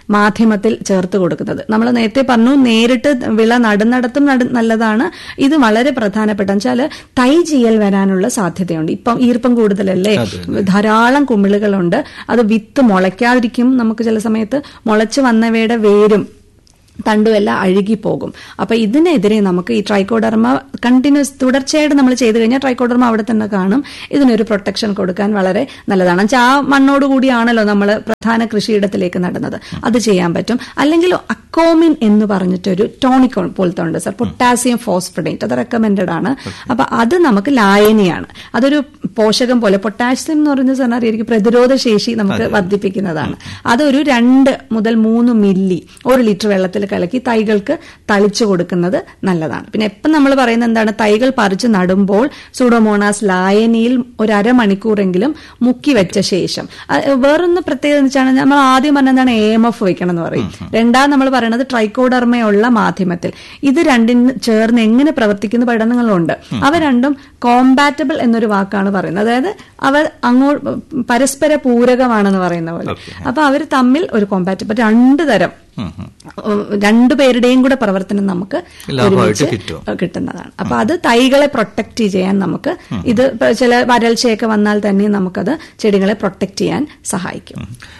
Speaker 1: മാധ്യമത്തിൽ ചേർത്ത് കൊടുക്കുന്നത് നമ്മൾ നേരത്തെ പറഞ്ഞു നേരിട്ട് വിള നടുന്നിടത്തും നട നല്ലതാണ് ഇത് വളരെ പ്രധാനപ്പെട്ട വെച്ചാൽ തൈ ചെയ്യൽ വരാനുള്ള സാധ്യതയുണ്ട് ഇപ്പം ഈർപ്പം കൂടുതലല്ലേ ധാരാളം കുമിളുകളുണ്ട് അത് വിത്ത് മുളയ്ക്കാതിരിക്കും നമുക്ക് ചില സമയത്ത് മുളച്ച് വന്നവയുടെ വേരും തണ്ടുമെല്ലാം അഴുകിപ്പോകും അപ്പൊ ഇതിനെതിരെ നമുക്ക് ഈ ട്രൈക്കോഡർമ കണ്ടിന്യൂസ് തുടർച്ചയായിട്ട് നമ്മൾ ചെയ്തു കഴിഞ്ഞാൽ ട്രൈക്കോഡർമ അവിടെ തന്നെ കാണും ഇതിനൊരു പ്രൊട്ടക്ഷൻ കൊടുക്കാൻ വളരെ നല്ലതാണ് വെച്ചാൽ ആ മണ്ണോട് കൂടിയാണല്ലോ നമ്മൾ പ്രധാന കൃഷിയിടത്തിലേക്ക് നടുന്നത് അത് ചെയ്യാൻ പറ്റും അല്ലെങ്കിൽ അക്കോമിൻ എന്ന് പറഞ്ഞിട്ടൊരു ടോണിക് പോലത്തെ ഉണ്ട് സർ പൊട്ടാസ്യം ഫോസ്ഫറേറ്റ് അത് റെക്കമെൻഡഡ് ആണ് അപ്പൊ അത് നമുക്ക് ലായനിയാണ് അതൊരു പോഷകം പോലെ പൊട്ടാസ്യം എന്ന് പറയുന്നത് സാറിന് അറിയായിരിക്കും പ്രതിരോധ ശേഷി നമുക്ക് വർദ്ധിപ്പിക്കുന്നതാണ് അതൊരു രണ്ട് മുതൽ മൂന്ന് മില്ലി ഒരു ലിറ്റർ വെള്ളത്തിൽ കലക്കി തൈകൾക്ക് തളിച്ചു കൊടുക്കുന്നത് നല്ലതാണ് പിന്നെ എപ്പം നമ്മൾ പറയുന്നത് എന്താണ് തൈകൾ പറിച്ച് നടുമ്പോൾ സൂഡോമോണാസ് ലായനിയിൽ ഒരു അരമണിക്കൂറെങ്കിലും മുക്കി വെച്ച ശേഷം അത് വേറൊന്ന് പ്രത്യേകത എന്ന് വെച്ചാൽ നമ്മൾ ആദ്യം പറഞ്ഞ എന്താണ് എ എം എഫ് വെക്കണം എന്ന് പറയും രണ്ടാം നമ്മൾ പറയുന്നത് ട്രൈക്കോഡർമയുള്ള മാധ്യമത്തിൽ ഇത് രണ്ടിന് ചേർന്ന് എങ്ങനെ പ്രവർത്തിക്കുന്ന പഠനങ്ങളുണ്ട് അവ രണ്ടും കോമ്പാറ്റബിൾ എന്നൊരു വാക്കാണ് പറയുന്നത് അതായത് അവർ അങ്ങോട്ട് പരസ്പര പൂരകമാണെന്ന് പറയുന്ന പോലെ അപ്പൊ അവർ തമ്മിൽ ഒരു കോമ്പാറ്റബിൾ രണ്ട് തരം രണ്ടുപേരുടെയും കൂടെ പ്രവർത്തനം നമുക്ക് ഒരുമിച്ച് കിട്ടുന്നതാണ് അപ്പൊ അത് തൈകളെ പ്രൊട്ടക്ട് ചെയ്യാൻ നമുക്ക് ഇത് ചില വരൾച്ചയൊക്കെ വന്നാൽ തന്നെ നമുക്കത് ചെടികളെ പ്രൊട്ടക്ട് ചെയ്യാൻ സഹായിക്കും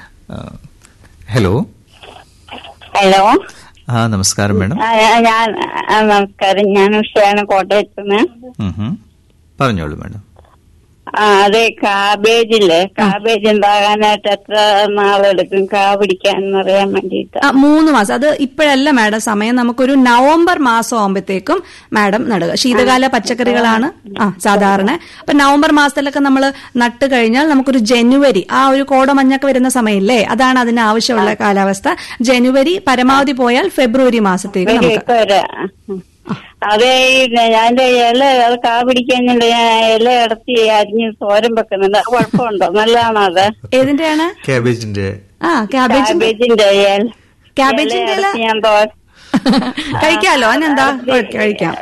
Speaker 2: ഹലോ
Speaker 5: ഹലോ
Speaker 2: ആ നമസ്കാരം മേഡം
Speaker 5: ഞാൻ നമസ്കാരം ഞാൻ ഉഷയാണ് കോട്ടയത്ത് നിന്ന്
Speaker 2: പറഞ്ഞോളൂ മേഡം
Speaker 5: ആ അതെ കാബേജില്ലേ കാബേജ് ഉണ്ടാകാനായിട്ട് എത്ര നാളെടുക്കും കാ പിടിക്കാൻ അറിയാൻ വേണ്ടിയിട്ട്
Speaker 1: മൂന്ന് മാസം അത് ഇപ്പോഴല്ല മാഡം സമയം നമുക്കൊരു നവംബർ മാസം ആകുമ്പോഴത്തേക്കും മാഡം നടുക ശീതകാല പച്ചക്കറികളാണ് ആ സാധാരണ അപ്പൊ നവംബർ മാസത്തിലൊക്കെ നമ്മൾ നട്ട് കഴിഞ്ഞാൽ നമുക്കൊരു ജനുവരി ആ ഒരു കോടമഞ്ഞൊക്കെ വരുന്ന സമയമില്ലേ അതാണ് അതിന് ആവശ്യമുള്ള കാലാവസ്ഥ ജനുവരി പരമാവധി പോയാൽ ഫെബ്രുവരി മാസത്തേക്ക് നമുക്ക്
Speaker 5: അതെ ഞാൻ ഇല അത് കാ പിടിക്കാഞ്ഞിട്ട് ഞാൻ ഇല ഇടത്തി അരിഞ്ഞ് തോരൻ വെക്കുന്നുണ്ട് കുഴപ്പമുണ്ടോ നല്ലതാണോ അത്
Speaker 1: ഏതിന്റെയാണ്
Speaker 2: കാബേജിന്റെ
Speaker 1: ആ കാബേജ്
Speaker 5: കാബേജിന്റെ ഇല
Speaker 1: കാബേജിന്റെ ഇല
Speaker 5: ഞാൻ തോരൻ
Speaker 1: കഴിക്കാലോ അതിനെന്താ കഴിക്കാം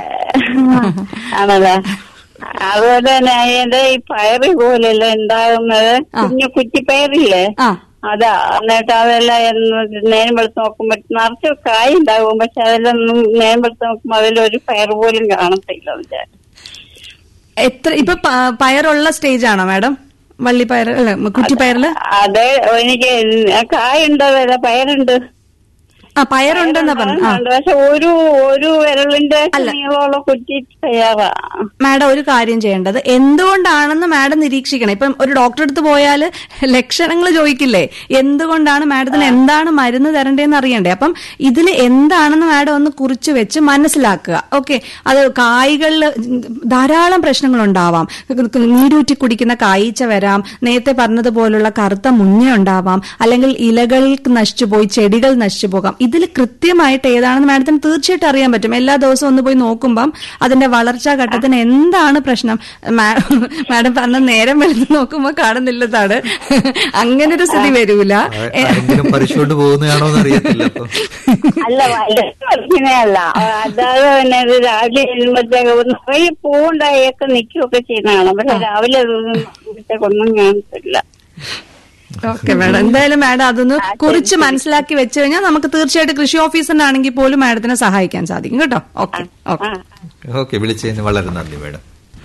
Speaker 5: ആണല്ലേ അതുപോലെ തന്നെ എന്റെ ഈ പയറ് പോലെയല്ല ഉണ്ടാകുന്നത് കുഞ്ഞു കുറ്റിപ്പയറില്ലേ അതാ എന്നിട്ട് അതെല്ലാം നേരം വെളുത്ത് നോക്കുമ്പോ നിറച്ച് കായ് ഉണ്ടാകും പക്ഷെ അതെല്ലാം നേരം വെളുത്ത് നോക്കുമ്പോ അതിലൊരു പയർ പോലും കാണത്തില്ല
Speaker 1: എത്ര ഇപ്പൊ പയറുള്ള സ്റ്റേജ് ആണോ മാഡം വള്ളിപ്പയർ അല്ല കുറ്റിപ്പയറില്
Speaker 5: അതെ എനിക്ക് കായുണ്ട് പയറുണ്ട്
Speaker 1: ആ പയറുണ്ടെന്നാ പറഞ്ഞു
Speaker 5: പക്ഷെ ഒരു ഒരു വിരലിന്റെ നീളമുള്ള കുറ്റി തയ്യാറാ
Speaker 1: മാഡം ഒരു കാര്യം ചെയ്യേണ്ടത് എന്തുകൊണ്ടാണെന്ന് മാഡം നിരീക്ഷിക്കണം ഇപ്പം ഒരു ഡോക്ടറെ അടുത്ത് പോയാൽ ലക്ഷണങ്ങൾ ചോദിക്കില്ലേ എന്തുകൊണ്ടാണ് മാഡത്തിന് എന്താണ് മരുന്ന് തരണ്ടേന്ന് അറിയണ്ടേ അപ്പം ഇതിൽ എന്താണെന്ന് മാഡം ഒന്ന് കുറിച്ച് വെച്ച് മനസ്സിലാക്കുക ഓക്കെ അത് കായ്കളിൽ ധാരാളം പ്രശ്നങ്ങൾ ഉണ്ടാവാം നീരൂറ്റി കുടിക്കുന്ന കായ്ച്ച വരാം നേരത്തെ പറഞ്ഞതുപോലുള്ള കറുത്ത മുഞ്ഞ ഉണ്ടാവാം അല്ലെങ്കിൽ ഇലകൾക്ക് നശിച്ചുപോയി ചെടികൾ നശിച്ചു പോകാം ഇതിൽ കൃത്യമായിട്ട് ഏതാണെന്ന് മാഡത്തിന് തീർച്ചയായിട്ടും അറിയാൻ പറ്റും എല്ലാ ദിവസവും ഒന്ന് പോയി നോക്കുമ്പം അതിന്റെ വളർച്ചാ ഘട്ടത്തിന് എന്താണ് പ്രശ്നം മാഡം പറഞ്ഞ നേരം വെളുത്ത് നോക്കുമ്പോൾ കാണുന്നില്ലതാണ് അങ്ങനെ ഒരു സ്ഥിതി വരൂല
Speaker 2: പരിശോധിച്ചു പോകുന്നതാണോ അറിയത്തില്ല
Speaker 5: അല്ല വലുതല്ല അതായത് പിന്നെ രാവിലെ എഴുമ്പത്തേക്ക് നിറയെ പൂവുണ്ടായൊക്കെ നിൽക്കുകയൊക്കെ ചെയ്യുന്നതാണ് പക്ഷെ രാവിലെ ഒന്നും കാണത്തില്ല
Speaker 1: ഓക്കെ മാഡം എന്തായാലും മാഡം അതൊന്ന് കുറിച്ച് മനസ്സിലാക്കി വെച്ച് കഴിഞ്ഞാൽ നമുക്ക് തീർച്ചയായിട്ടും കൃഷി ഓഫീസറിനാണെങ്കിൽ പോലും മാഡത്തിനെ സഹായിക്കാൻ സാധിക്കും കേട്ടോ ഓക്കെ ഓക്കെ
Speaker 2: ഓക്കെ വിളിച്ചതിന് വളരെ നന്ദി മാഡം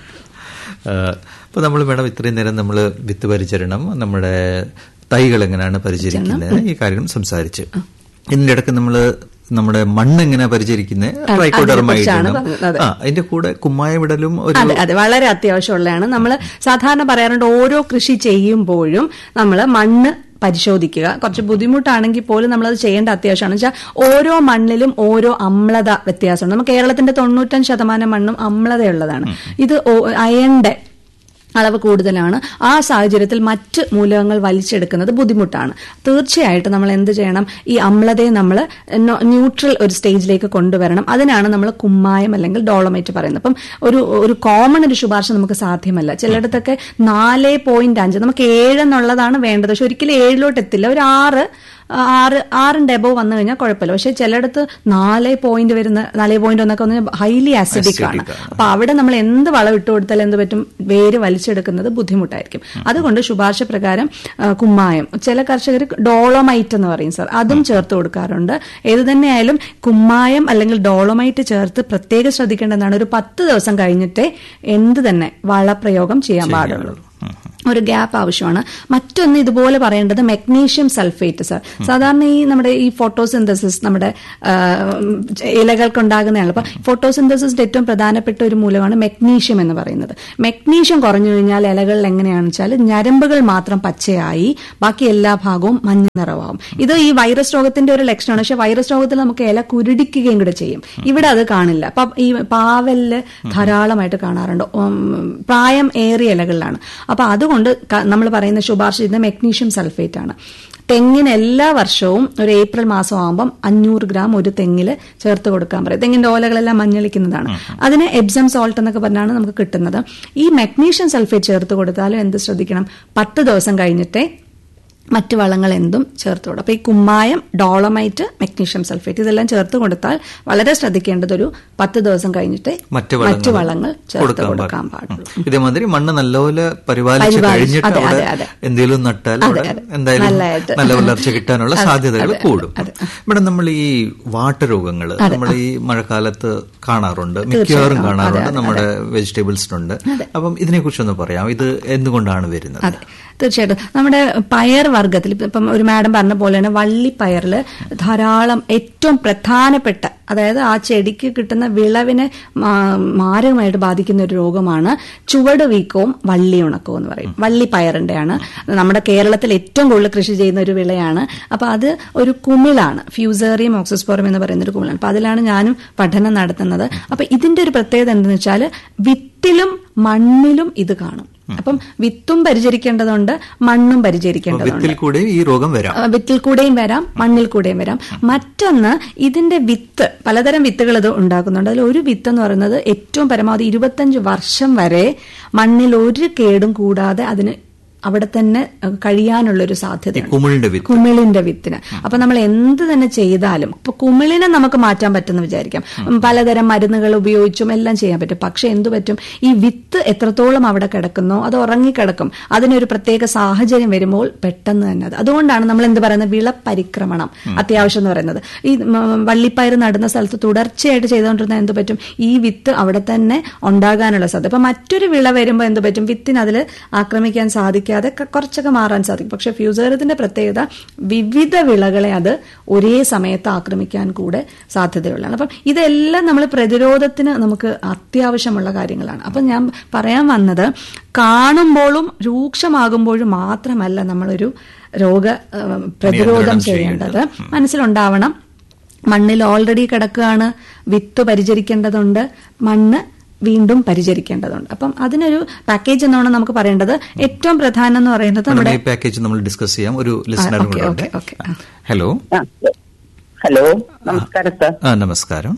Speaker 2: അപ്പോൾ നമ്മൾ മാഡം ഇത്രയും നേരം നമ്മൾ വിത്ത് പരിചരണം നമ്മുടെ തൈകൾ എങ്ങനെയാണ് പരിചരിക്കുന്നത് ഈ കാര്യം സംസാരിച്ച് ഇതിന്റെ ഇടയ്ക്ക് നമ്മൾ നമ്മുടെ മണ്ണ് എങ്ങനെ പരിചരിക്കുന്നത് ട്രൈക്കോഡർമൈഡണം ആ അതിന്റെ കൂടെ കുമ്മായവിടലും ഒരു
Speaker 1: അതെ അതെ വളരെ അത്യാവശ്യമുള്ളതാണ് നമ്മൾ സാധാരണ പറയാറുണ്ട് ഓരോ കൃഷി ചെയ്യുമ്പോഴും നമ്മൾ മണ്ണ് പരിശോധിക്കുക കുറച്ച് ബുദ്ധിമുട്ടാണെങ്കിൽ പോലും നമ്മളത് ചെയ്യേണ്ട അത്യാവശ്യമാണ് വെച്ചാൽ ഓരോ മണ്ണിലും ഓരോ അമ്ലത വ്യത്യാസമുണ്ട് നമ്മൾ കേരളത്തിന്റെ തൊണ്ണൂറ്റഞ്ച് ശതമാനം മണ്ണും അമ്ലതയുള്ളതാണ് ഇത് അയന്റെ അളവ് കൂടുതലാണ് ആ സാഹചര്യത്തിൽ മറ്റ് മൂലകങ്ങൾ വലിച്ചെടുക്കുന്നത് ബുദ്ധിമുട്ടാണ് തീർച്ചയായിട്ടും നമ്മൾ എന്ത് ചെയ്യണം ഈ അമ്ലതയെ നമ്മൾ ന്യൂട്രൽ ഒരു സ്റ്റേജിലേക്ക് കൊണ്ടുവരണം അതിനാണ് നമ്മൾ കുമ്മായം അല്ലെങ്കിൽ ഡോളമൈറ്റ് പറയുന്നത് അപ്പം ഒരു ഒരു കോമൺ ഒരു ശുപാർശ നമുക്ക് സാധ്യമല്ല ചിലയിടത്തൊക്കെ നാല് പോയിന്റ് അഞ്ച് നമുക്ക് ഏഴ് എന്നുള്ളതാണ് വേണ്ടത് പക്ഷെ ഒരിക്കലും ഏഴിലോട്ട് എത്തില്ല ഒരു ആറ് ആറ് ആറിന്റെ എബോ വന്നു കഴിഞ്ഞാൽ കുഴപ്പമില്ല പക്ഷെ ചിലയിടത്ത് നാല് പോയിന്റ് വരുന്ന നാല് പോയിന്റ് ഒന്നൊക്കെ വന്ന് ഹൈലി ആസിഡിക് ആണ് അപ്പൊ അവിടെ നമ്മൾ എന്ത് വളം ഇട്ട് കൊടുത്താൽ എന്ത് പറ്റും വേര് വലിച്ചെടുക്കുന്നത് ബുദ്ധിമുട്ടായിരിക്കും അതുകൊണ്ട് ശുപാർശ പ്രകാരം ആ, കുമ്മായം ചില കർഷകർ ഡോളോമൈറ്റ് എന്ന് പറയും സാർ അതും ചേർത്ത് കൊടുക്കാറുണ്ട് ഏത് തന്നെയായാലും കുമ്മായം അല്ലെങ്കിൽ ഡോളോമൈറ്റ് ചേർത്ത് പ്രത്യേകം ശ്രദ്ധിക്കേണ്ടതാണ് ഒരു പത്ത് ദിവസം കഴിഞ്ഞിട്ടേ എന്ത് തന്നെ വളപ്രയോഗം ചെയ്യാൻ പാടുള്ളൂ ഒരു ഗ്യാപ്പ് ആവശ്യമാണ് മറ്റൊന്ന് ഇതുപോലെ പറയേണ്ടത് മെഗ്നീഷ്യം സൾഫേറ്റ് സാർ സാധാരണ ഈ നമ്മുടെ ഈ ഫോട്ടോസിന്തസിസ് നമ്മുടെ ആ, ഇലകൾക്കുണ്ടാകുന്നതാണ് അപ്പൊ ഫോട്ടോസിന്തസിന്റെ ഏറ്റവും പ്രധാനപ്പെട്ട ഒരു മൂലമാണ് മെഗ്നീഷ്യം എന്ന് പറയുന്നത് മെഗ്നീഷ്യം കുറഞ്ഞു കഴിഞ്ഞാൽ ഇലകളിൽ എങ്ങനെയാണെന്ന് വെച്ചാൽ ഞരമ്പുകൾ മാത്രം പച്ചയായി ബാക്കി എല്ലാ ഭാഗവും മഞ്ഞ നിറവാകും ഇത് ഈ വൈറസ് രോഗത്തിന്റെ ഒരു ലക്ഷണമാണ് പക്ഷെ വൈറസ് രോഗത്തിൽ നമുക്ക് ഇല കുരുടിക്കുകയും കൂടെ ചെയ്യും ഇവിടെ അത് കാണില്ല അപ്പൊ ഈ പാവലില് ധാരാളമായിട്ട് കാണാറുണ്ട് ഉം, പ്രായം ഏറിയ ഇലകളിലാണ് അപ്പൊ അതുകൊണ്ട് നമ്മൾ പറയുന്ന ശുപാർശ ചെയ്യുന്ന മെഗ്നീഷ്യം സൾഫേറ്റ് ആണ് തെങ്ങിന് എല്ലാ വർഷവും ഒരു ഏപ്രിൽ മാസം ആകുമ്പം അഞ്ഞൂറ് ഗ്രാം ഒരു തെങ്ങിൽ ചേർത്ത് കൊടുക്കാൻ പറയും തെങ്ങിന്റെ ഓലകളെല്ലാം മഞ്ഞളിക്കുന്നതാണ് അതിന് എബ്സം സോൾട്ട് എന്നൊക്കെ പറഞ്ഞാണ് നമുക്ക് കിട്ടുന്നത് ഈ മെഗ്നീഷ്യം സൾഫേറ്റ് ചേർത്ത് കൊടുത്താലും എന്ത് ശ്രദ്ധിക്കണം പത്ത് ദിവസം കഴിഞ്ഞിട്ടേ മറ്റ് വളങ്ങൾ എന്തും ചേർത്ത് കൊടുക്കും അപ്പൊ ഈ കുമ്മായം ഡോളമൈറ്റ് മെഗ്നീഷ്യം സൾഫേറ്റ് ഇതെല്ലാം ചേർത്ത് കൊടുത്താൽ വളരെ ശ്രദ്ധിക്കേണ്ടത് ഒരു പത്ത് ദിവസം കഴിഞ്ഞിട്ട്
Speaker 2: മറ്റ്
Speaker 1: മറ്റ്
Speaker 2: വളങ്ങൾ
Speaker 1: വളങ്ങൾ ചേർത്ത്
Speaker 2: കൊടുക്കാൻ
Speaker 1: കൊടുക്കാൻ
Speaker 2: പാടില്ല.
Speaker 1: പാടുള്ളൂ
Speaker 2: ഇതേമാതിരി മണ്ണ് നല്ലപോലെ പരിപാലിച്ച്
Speaker 1: പരിപാലിച്ച്,
Speaker 2: കഴിഞ്ഞിട്ട്
Speaker 1: അതെ,
Speaker 2: അവിടെ
Speaker 1: അതെ, അതെ.
Speaker 2: എന്തെങ്കിലും നട്ടാൽ
Speaker 1: അതെ,
Speaker 2: അവിടെ
Speaker 1: അതെ.
Speaker 2: എന്തായാലും
Speaker 1: നല്ലതായിട്ട്.
Speaker 2: നല്ല വളർച്ച കിട്ടാനുള്ള
Speaker 1: അതെ,
Speaker 2: സാധ്യതകൾ
Speaker 1: അതെ,
Speaker 2: കൂടും
Speaker 1: അതെ.
Speaker 2: ഇവിടെ നമ്മൾ ഈ വാട്ടരോഗങ്ങൾ നമ്മൾ ഈ മഴക്കാലത്ത് കാണാറുണ്ട് മിക്കവാറും
Speaker 1: തീർച്ചയായും.
Speaker 2: കാണാറുണ്ട്
Speaker 1: അതെ, അതെ,
Speaker 2: നമ്മുടെ വെജിറ്റബിൾസിനുണ്ട് അപ്പം ഇതിനെ കുറിച്ചൊന്ന് പറയാം ഇത് എന്തുകൊണ്ടാണ് വരുന്നത്
Speaker 1: അതെ തീർച്ചയായിട്ടും നമ്മുടെ പയർ വർഗത്തിൽ ഇപ്പം ഒരു മാഡം പറഞ്ഞ പോലെ തന്നെ വള്ളിപ്പയറിൽ ധാരാളം ഏറ്റവും പ്രധാനപ്പെട്ട അതായത് ആ ചെടിക്ക് കിട്ടുന്ന വിളവിനെ മാ- മാരകമായിട്ട് ബാധിക്കുന്ന ഒരു രോഗമാണ് ചുവട് വീക്കവും വള്ളി ഉണക്കവും എന്ന് പറയും വള്ളിപ്പയറിന്റെയാണ് നമ്മുടെ കേരളത്തിൽ ഏറ്റവും കൂടുതൽ കൃഷി ചെയ്യുന്ന ഒരു വിളയാണ് അപ്പൊ അത് ഒരു കുമിളാണ് ഫ്യൂസേറിയം ഓക്സിസ്പോറം എന്ന് പറയുന്ന ഒരു കുമിളാണ് അപ്പൊ അതിലാണ് ഞാനും പഠനം നടത്തുന്നത് അപ്പൊ ഇതിന്റെ ഒരു പ്രത്യേകത എന്തെന്ന് വെച്ചാൽ വിത്തിലും മണ്ണിലും ഇത് കാണും അപ്പം വിത്തും പരിചരിക്കേണ്ടതുണ്ട് മണ്ണും പരിചരിക്കേണ്ടതുണ്ട്
Speaker 2: വിത്തിൽ കൂടെ ഈ രോഗം വരാം
Speaker 1: ആ, വിത്തിൽ കൂടെയും വരാം മണ്ണിൽ കൂടെയും വരാം മറ്റൊന്ന് ഇതിന്റെ വിത്ത് പലതരം വിത്തുകൾ ഇത് ഉണ്ടാക്കുന്നുണ്ട് അതിൽ ഒരു വിത്ത് എന്ന് പറയുന്നത് ഏറ്റവും പരമാവധി ഇരുപത്തഞ്ച് വർഷം വരെ മണ്ണിൽ ഒരു കേടും കൂടാതെ അതിന് അവിടെ തന്നെ അഹ്, കഴിയാനുള്ളൊരു സാധ്യത
Speaker 2: കുമിളിന്റെ വിത്ത്
Speaker 1: കുമിളിന്റെ വിത്തിന് അപ്പൊ നമ്മൾ എന്ത് തന്നെ ചെയ്താലും ഇപ്പൊ കുമിളിനെ നമുക്ക് മാറ്റാൻ പറ്റുമെന്ന് വിചാരിക്കാം ഉം, പലതരം മരുന്നുകൾ ഉപയോഗിച്ചും എല്ലാം ചെയ്യാൻ പറ്റും പക്ഷെ എന്തു പറ്റും ഈ വിത്ത് എത്രത്തോളം അവിടെ കിടക്കുന്നോ അത് ഉറങ്ങിക്കിടക്കും അതിനൊരു പ്രത്യേക സാഹചര്യം വരുമ്പോൾ പെട്ടെന്ന് തന്നെ അത് അതുകൊണ്ടാണ് നമ്മൾ എന്ത് പറയുന്നത് വിളപരിക്രമണം അത്യാവശ്യം എന്ന് പറയുന്നത് ഈ ഉം, വള്ളിപ്പയർ നടുന്ന സ്ഥലത്ത് തുടർച്ചയായിട്ട് ചെയ്തുകൊണ്ടിരുന്ന എന്ത് പറ്റും ഈ വിത്ത് അവിടെ തന്നെ ഉണ്ടാകാനുള്ള സാധ്യത അപ്പൊ മറ്റൊരു വിള വരുമ്പോൾ എന്ത് പറ്റും വിത്തിന് അതിൽ ആക്രമിക്കാൻ സാധിക്കാതെ ക- കുറച്ചൊക്കെ മാറാൻ സാധിക്കും പക്ഷെ ഫ്യൂസേറിയത്തിന്റെ പ്രത്യേകത വിവിധ വിളകളെ അത് ഒരേ സമയത്ത് ആക്രമിക്കാൻ കൂടെ സാധ്യതയുള്ളതാണ് അപ്പം ഇതെല്ലാം നമ്മൾ പ്രതിരോധത്തിന് നമുക്ക് അത്യാവശ്യമുള്ള കാര്യങ്ങളാണ് അപ്പം ഞാൻ പറയാൻ വന്നത് കാണുമ്പോഴും രൂക്ഷമാകുമ്പോഴും മാത്രമല്ല നമ്മളൊരു രോഗ ആ, പ്രതിരോധം
Speaker 2: നിയന്ത്രണം
Speaker 1: ചെയ്യേണ്ടത് മനസ്സിലുണ്ടാവണം മണ്ണിൽ ഓൾറെഡി കിടക്കുകയാണ് വിത്ത് പരിചരിക്കേണ്ടതുണ്ട് മണ്ണ് വീണ്ടും പരിചരിക്കേണ്ടതുണ്ട് അപ്പം അതിനൊരു പാക്കേജ് എന്നാണ് നമുക്ക് പറയേണ്ടത് ഏറ്റവും പ്രധാനം എന്ന് പറയുന്നത്
Speaker 2: നമ്മുടെ
Speaker 1: നമ്മുടെ
Speaker 2: ഈ പാക്കേജ് നമ്മൾ ഡിസ്കസ് ചെയ്യാം ഒരു ലിസണറും
Speaker 1: ഓക്കെ,
Speaker 2: കൂടെ ഉണ്ട്
Speaker 1: ഓക്കെ, ഓക്കെ.
Speaker 2: ഹലോ
Speaker 5: ആ, ഹലോ നമസ്കാരം സാർ
Speaker 2: ആ നമസ്കാരം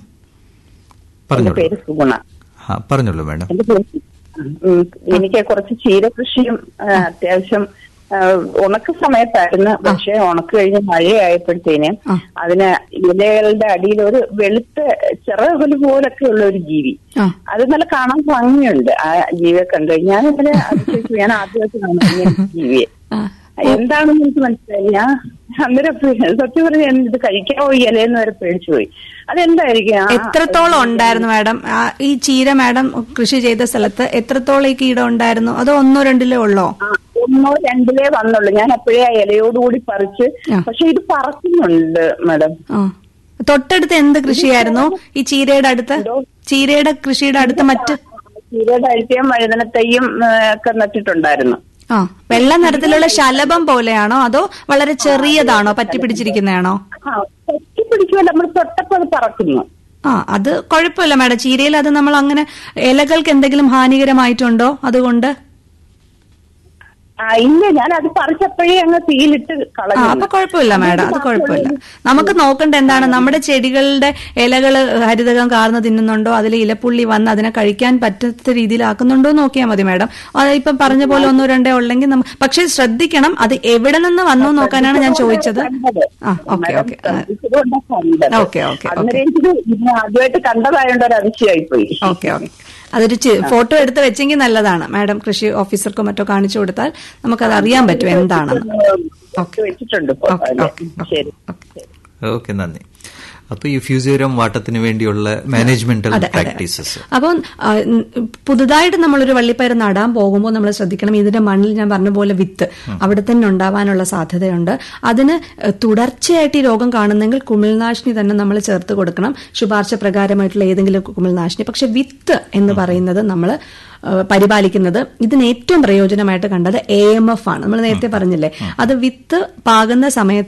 Speaker 5: എന്റെ
Speaker 2: പറഞ്ഞോളൂ
Speaker 5: പേര് സുഗുണ
Speaker 2: ആ പറഞ്ഞോളൂ മാഡം
Speaker 5: എന്റെ പേര് ഉം, എനിക്ക് കുറച്ച് ചീരകൃഷിയും ആ, അത്യാവശ്യം ആ, ഉണക്ക സമയത്തായിരുന്നു പക്ഷെ ഉണക്ക് കഴിഞ്ഞ് മഴയായപ്പോഴത്തേന്
Speaker 1: ആ.
Speaker 5: അതിന് ഇലകളുടെ അടിയിൽ ഒരു വെളുത്ത ചിറകുല് പോലൊക്കെ ഉള്ള ഒരു ജീവി
Speaker 1: ആ.
Speaker 5: അത് നല്ല കാണാൻ ഭംഗിയുണ്ട് ആ ജീവിയെ കണ്ടു ഞാൻ ഇന്നലെ അതിശയിച്ചു ഞാൻ ആദ്യമായിട്ട് കാണുന്നു ഇങ്ങനെ ഒരു ജീവിയെ
Speaker 1: ആ.
Speaker 5: എന്താണെന്ന് എനിക്ക് മനസ്സിലായി ഞാൻ അന്നേരം പേ- സത്യം പറഞ്ഞ ഇത് കഴിക്കാവോ ഈ ഇലയെന്ന് വരെ പേടിച്ചു പോയി അതെന്തായിരിക്കും ആ-
Speaker 1: എത്രത്തോളം ഉണ്ടായിരുന്നു മാഡം ആ, ഈ ചീര മാഡം കൃഷി ചെയ്ത സ്ഥലത്ത് എത്രത്തോളം ഈ കീടം ഉണ്ടായിരുന്നു അതോ ഒന്നോ രണ്ടിലോ ഉള്ളോ
Speaker 5: ആ, ഒന്നോ രണ്ടിലേ വന്നുള്ളൂ ഞാൻ അപ്പോഴേ ആ ഇലയോടുകൂടി പറിച്ച്
Speaker 1: ആ.
Speaker 5: പക്ഷെ ഇത് പറക്കുന്നുണ്ട് മാഡം
Speaker 1: ആ തൊട്ടടുത്ത് എന്ത് കൃഷിയായിരുന്നു ഈ ചീരയുടെ അടുത്ത് ചീരയുടെ കൃഷിയുടെ അടുത്ത് മറ്റ്
Speaker 5: ചീരയുടെ അഴിച്ചയും വഴുതനത്തയ്യും ആ, ഒക്കെ നട്ടിട്ടുണ്ടായിരുന്നു
Speaker 1: ആ വെള്ള നിറത്തിലുള്ള ശലഭം പോലെയാണോ അതോ വളരെ ചെറിയതാണോ പറ്റി പിടിച്ചിരിക്കുന്നതാണോ
Speaker 5: ആ പറ്റി പിടിക്കുമല്ലോ നമ്മൾ തൊട്ടപ്പോ അത് പറക്കുന്നു
Speaker 1: ആ അത് കുഴപ്പമില്ല മാഡം ചീരയിൽ അത് നമ്മൾ അങ്ങനെ ഇലകൾക്ക് എന്തെങ്കിലും ഹാനികരമായിട്ടുണ്ടോ അതുകൊണ്ട്
Speaker 6: ആ ഇല്ല ഞാൻ അത് പറിച്ചപ്പോഴേ അങ്ങ് തീയിലിട്ട്
Speaker 1: ആ
Speaker 6: കളഞ്ഞു
Speaker 1: അപ്പൊ കുഴപ്പമില്ല മാഡം അത് കുഴപ്പമില്ല നമുക്ക് നോക്കേണ്ട എന്താണ് നമ്മുടെ ചെടികളുടെ ഇലകള് ഹരിതകം കാർന്ന് തിന്നുന്നുണ്ടോ അതിൽ ഇലപ്പുള്ളി വന്ന് അതിനെ കഴിക്കാൻ പറ്റാത്ത രീതിയിലാക്കുന്നുണ്ടോ നോക്കിയാൽ മതി മാഡം അത് ഇപ്പം പറഞ്ഞ പോലെ ഒന്നോ രണ്ടോ ഉള്ളെങ്കിൽ നമ്മ പക്ഷെ ശ്രദ്ധിക്കണം അത് എവിടെ നിന്ന് വന്നു നോക്കാനാണ് ഞാൻ ചോദിച്ചത് ആ ഓക്കെ ഓക്കെ ഓക്കെ, ഓക്കെ,
Speaker 6: അന്നേരം എനിക്കിത് ഇന്ന് ആദ്യമായിട്ട് കണ്ടതായോണ്ട് ഒരു അതിശയായി പോയി
Speaker 1: ഓക്കെ ഓക്കെ അതൊരു ചി- ഫോട്ടോ എടുത്ത് വെച്ചെങ്കിൽ നല്ലതാണ് മാഡം കൃഷി ഓഫീസർക്കോ മറ്റോ കാണിച്ചു കൊടുത്താൽ നമുക്കത് അറിയാൻ പറ്റും എന്താണെന്ന് ഓക്കെ
Speaker 6: വെച്ചിട്ടുണ്ട്
Speaker 1: ഓക്കെ ഓക്കെ
Speaker 6: ശരി
Speaker 1: ഓക്കെ
Speaker 2: ഓക്കെ നന്ദി അപ്പൊ ഈ ഫ്യൂസിയോരം വാട്ടത്തിന് വേണ്ടിയുള്ള മാനേജ്മെന്റൽ
Speaker 1: അതെ, അതെ.
Speaker 2: പ്രാക്ടീസസ്
Speaker 1: അപ്പം ആ, ഉം, പുതുതായിട്ട് നമ്മളൊരു വള്ളിപ്പയർ നടാൻ പോകുമ്പോൾ നമ്മൾ ശ്രദ്ധിക്കണം ഇതിന്റെ മണ്ണിൽ ഞാൻ പറഞ്ഞ പോലെ വിത്ത് അവിടെ തന്നെ ഉണ്ടാവാനുള്ള സാധ്യതയുണ്ട് അതിന് ഏഹ്, തുടർച്ചയായിട്ട് ഈ രോഗം കാണുന്നെങ്കിൽ കുമിൾനാശിനി തന്നെ നമ്മൾ ചേർത്ത് കൊടുക്കണം ശുപാർശ പ്രകാരമായിട്ടുള്ള ഏതെങ്കിലും കുമിൾനാശിനി പക്ഷെ വിത്ത് എന്ന് പറയുന്നത് നമ്മൾ പരിപാലിക്കുന്നത് ഇതിന് ഏറ്റവും പ്രയോജനമായിട്ട് കണ്ടത് എ എം എഫ് ആണ് നമ്മൾ നേരത്തെ പറഞ്ഞില്ലേ അത് വിത്ത് പാകുന്ന സമയത്ത്